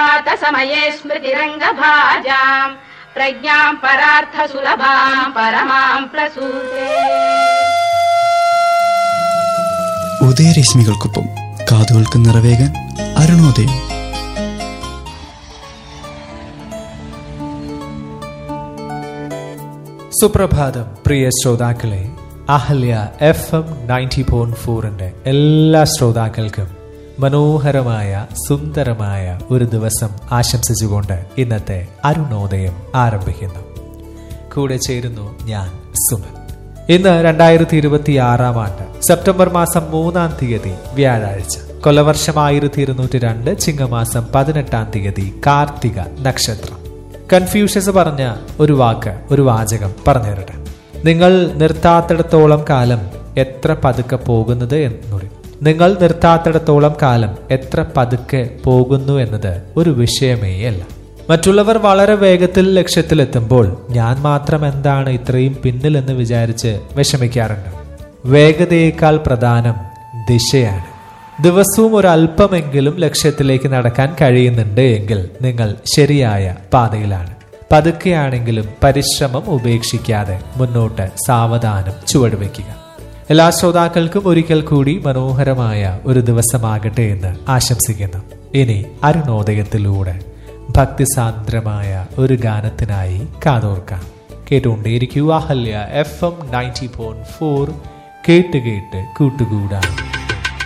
प्रभात समये स्मृतिरङ्गभाजाम् प्रज्ञाम् परार्थसुलभाम् परमाम् प्रसूते ഉദയരശ്മികൾക്കൊപ്പം കാതുകൾക്ക് നിറവേകാൻ അരുണോദയം സുപ്രഭാതം പ്രിയ ശ്രോതാക്കളെ Ahalya F M ninety point ഫോറിന്റെ എല്ലാ ശ്രോതാക്കൾക്കും മനോഹരമായ സുന്ദരമായ ഒരു ദിവസം ആശംസിച്ചുകൊണ്ട് ഇന്നത്തെ അരുണോദയം ആരംഭിക്കുന്നു കൂടെ ചേരുന്നു ഞാൻ സുമൻ ഇന്ന് രണ്ടായിരത്തി ഇരുപത്തി ആറാം ആണ്ട് സെപ്റ്റംബർ മാസം മൂന്നാം തീയതി വ്യാഴാഴ്ച കൊല്ലവർഷം ആയിരത്തി ഇരുന്നൂറ്റി രണ്ട് ചിങ്ങമാസം പതിനെട്ടാം തീയതി കാർത്തിക നക്ഷത്രം കൺഫ്യൂഷ്യസ് പറഞ്ഞ ഒരു വാക്ക് ഒരു വാചകം പറഞ്ഞു തരട്ടെ നിങ്ങൾ നിർത്താത്തിടത്തോളം കാലം എത്ര പതുക്കെ പോകുന്നത് എന്നുകൂടി നിങ്ങൾ നിർത്താത്തിടത്തോളം കാലം എത്ര പതുക്കെ പോകുന്നു എന്നത് ഒരു വിഷയമേ അല്ല മറ്റുള്ളവർ വളരെ വേഗത്തിൽ ലക്ഷ്യത്തിലെത്തുമ്പോൾ ഞാൻ മാത്രം എന്താണ് ഇത്രയും പിന്നിലെന്ന് വിചാരിച്ച് വിഷമിക്കാറുണ്ട് വേഗതയേക്കാൾ പ്രധാനം ദിശയാണ് ദിവസവും ഒരു അല്പമെങ്കിലും ലക്ഷ്യത്തിലേക്ക് നടക്കാൻ കഴിയുന്നുണ്ട് എങ്കിൽ നിങ്ങൾ ശരിയായ പാതയിലാണ് പതുക്കെയാണെങ്കിലും പരിശ്രമം ഉപേക്ഷിക്കാതെ മുന്നോട്ട് സാവധാനം ചുവടുവെക്കുക എല്ലാ ശ്രോതാക്കൾക്കും ഒരിക്കൽ കൂടി മനോഹരമായ ഒരു ദിവസമാകട്ടെ എന്ന് ആശംസിക്കുന്നു ഇനി അരുണോദയത്തിലൂടെ ഭക്തിസാന്ദ്രമായ ഒരു ഗാനത്തിനായി കാതോർക്കാം കേട്ടുകൊണ്ടേയിരിക്കൂ Ahalya F M ninety point four കേട്ട് കേട്ട് കൂട്ടുകൂടാം